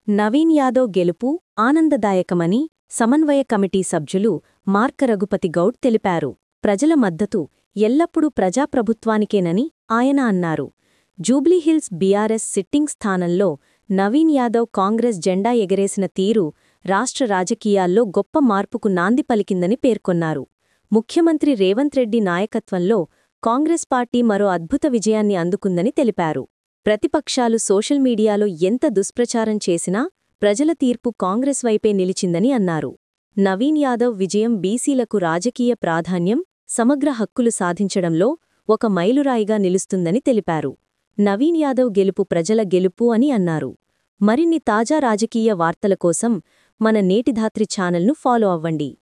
నవీన్ యాదవ్ గెలుపు ఆనందదాయకమని సమన్వయ కమిటీ సభ్యులు మార్క రఘుపతి గౌడ్ తెలిపారు ప్రజల మద్దతు ఎల్లప్పుడూ ప్రజాప్రభుత్వానికేనని ఆయన అన్నారు జూబ్లీహిల్స్ బీఆర్ఎస్ సిట్టింగ్ స్థానంలో నవీన్ యాదవ్ కాంగ్రెస్ జెండా ఎగరేసిన తీరు రాష్ట్ర రాజకీయాల్లో గొప్ప మార్పుకు నాంది పలికిందని పేర్కొన్నారు ముఖ్యమంత్రి రేవంత్ రెడ్డి నాయకత్వంలో కాంగ్రెస్ పార్టీ మరో అద్భుత విజయాన్ని అందుకుందని తెలిపారు ప్రతిపక్షాలు సోషల్ మీడియాలో ఎంత దుష్ప్రచారం చేసినా ప్రజల తీర్పు కాంగ్రెస్ వైపే నిలిచిందని అన్నారు నవీన్ యాదవ్ విజయం బీసీలకు రాజకీయ ప్రాధాన్యం సమగ్ర హక్కులు సాధించడంలో ఒక మైలురాయిగా నిలుస్తుందని తెలిపారు నవీన్ యాదవ్ గెలుపు ప్రజల గెలుపు అని అన్నారు మరిన్ని తాజా రాజకీయ వార్తల కోసం మన నేటిధాత్రి ఛానల్ను ఫాలో అవ్వండి